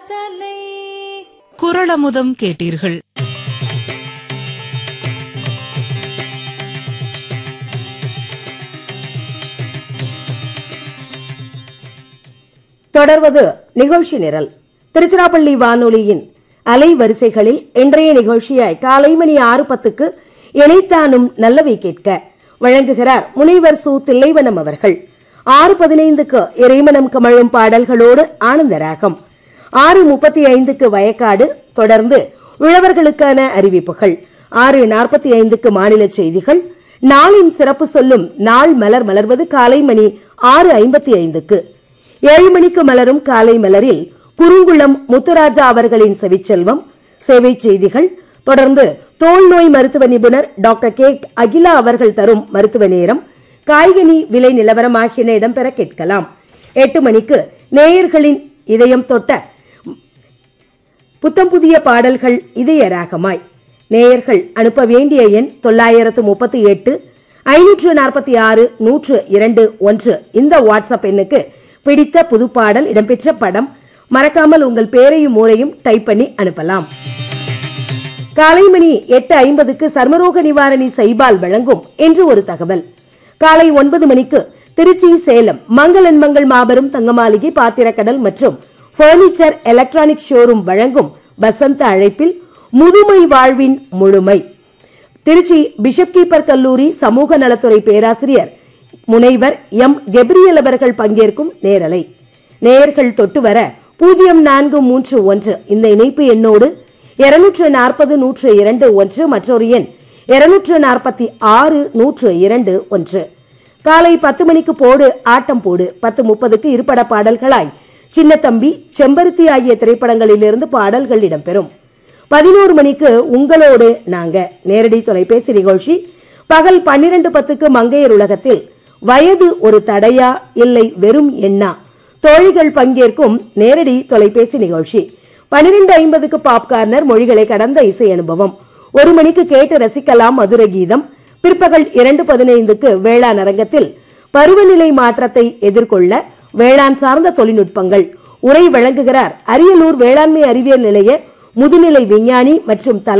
தலை குரளமுதம் கேட்டீர்கள் தொடர்வது நிகழ்ச்சி நிரல் திருச்சிராப்பள்ளி வானொலியின் அலை வரிசைகளில் இன்றைய நிகழ்ச்சியாய் காலை மணி ஆறு பத்துக்கு இணைத்தானும் நல்லவை கேட்க வழங்குகிறார் முனைவர் சு தில்லைவனம் அவர்கள் ஆறு பதினைந்துக்கு இறைமனம் கமழும் பாடல்களோடு ஆனந்தராகம் ஆறு முப்பத்தி ஐந்துக்கு வயக்காடு தொடர்ந்து உழவர்களுக்கான அறிவிப்புகள் ஆறு நாற்பத்தி ஐந்துக்கு மாநில செய்திகள் நாளின் சிறப்பு சொல்லும் நாள் மலர் மலர்வது காலை மணி ஆறு ஐம்பத்தி ஐந்துக்கு ஏழு மணிக்கு மலரும் காலை மலரில் குறுங்குளம் முத்துராஜா அவர்களின் செவிச்செல்வம் சேவை செய்திகள் தொடர்ந்து தோல் நோய் மருத்துவ நிபுணர் டாக்டர் கே அகிலா அவர்கள் தரும் மருத்துவ நேரம் காய்கனி விலை நிலவரம் ஆகியன இடம்பெற கேட்கலாம் எட்டு மணிக்கு நேயர்களின் இதயம் தொட்ட புத்தம் புதிய பாடல்கள் இதய ராகமாய் நேயர்கள் அனுப்ப வேண்டிய எண் தொள்ளாயிரத்து முப்பத்தி எட்டு ஐநூற்று நாற்பத்தி ஆறு நூற்று இரண்டு ஒன்று இந்த வாட்ஸ்அப் எண்ணுக்கு பிடித்த புது பாடல் இடம்பெற்ற படம் மறக்காமல் உங்கள் பேரையும் ஊரையும் டைப் பண்ணி அனுப்பலாம் காலை மணி எட்டு ஐம்பதுக்கு சர்மரோக நிவாரணி சைபால் வழங்கும் என்று ஒரு தகவல் காலை ஒன்பது மணிக்கு திருச்சி சேலம் மங்களன் மங்கள் மாபெரும் தங்கமாளிகை பாத்திரக்கடல் மற்றும் பர்னிச்சர் எலக்ட்ரானிக் ஷோரூம் வழங்கும் வசந்த அழைப்பில் முதுமை வாழ்வின் முழுமை திருச்சி பிஷப் கீப்பர் கல்லூரி சமூக நலத்துறை பேராசிரியர் முனைவர் எம் கெப்ரியல் அவர்கள் பங்கேற்கும் நேரலை நேயர்கள் தொட்டு வர பூஜ்ஜியம் நான்கு மூன்று ஒன்று இந்த இணைப்பு எண்ணோடு இருநூற்று நாற்பது நூற்று இரண்டு ஒன்று மற்றொரு எண் இருநூற்று நாற்பத்தி ஆறு நூற்று இரண்டு ஒன்று காலை பத்து மணிக்கு போடு ஆட்டம் போடு பத்து முப்பதுக்கு இருபட பாடல்களாய் சின்னத்தம்பி செம்பருத்தி ஆகிய திரைப்படங்களிலிருந்து பாடல்கள் இடம்பெறும் பதினோரு மணிக்கு உங்களோடு நாங்க நேரடி தொலைபேசி நிகழ்ச்சி பகல் பன்னிரண்டு பத்துக்கு மங்கையர் உலகத்தில் வயது ஒரு தடையா இல்லை வெறும் எண்ணா தோழிகள் பங்கேற்கும் நேரடி தொலைபேசி நிகழ்ச்சி பன்னிரண்டு ஐம்பதுக்கு பாப்கார்னர் மொழிகளை கடந்த இசை அனுபவம் ஒரு மணிக்கு கேட்டு ரசிக்கலாம் மதுர கீதம் பிற்பகல் இரண்டு பதினைந்துக்கு வேளாண் அரங்கத்தில் பருவநிலை மாற்றத்தை எதிர்கொள்ள வேளாண் சார்ந்த தொழில்நுட்பங்கள் உரை வழங்குகிறார் அரியலூர் வேளாண்மை அறிவியல் நிலைய முதுநிலை விஞ்ஞானி மற்றும் தலை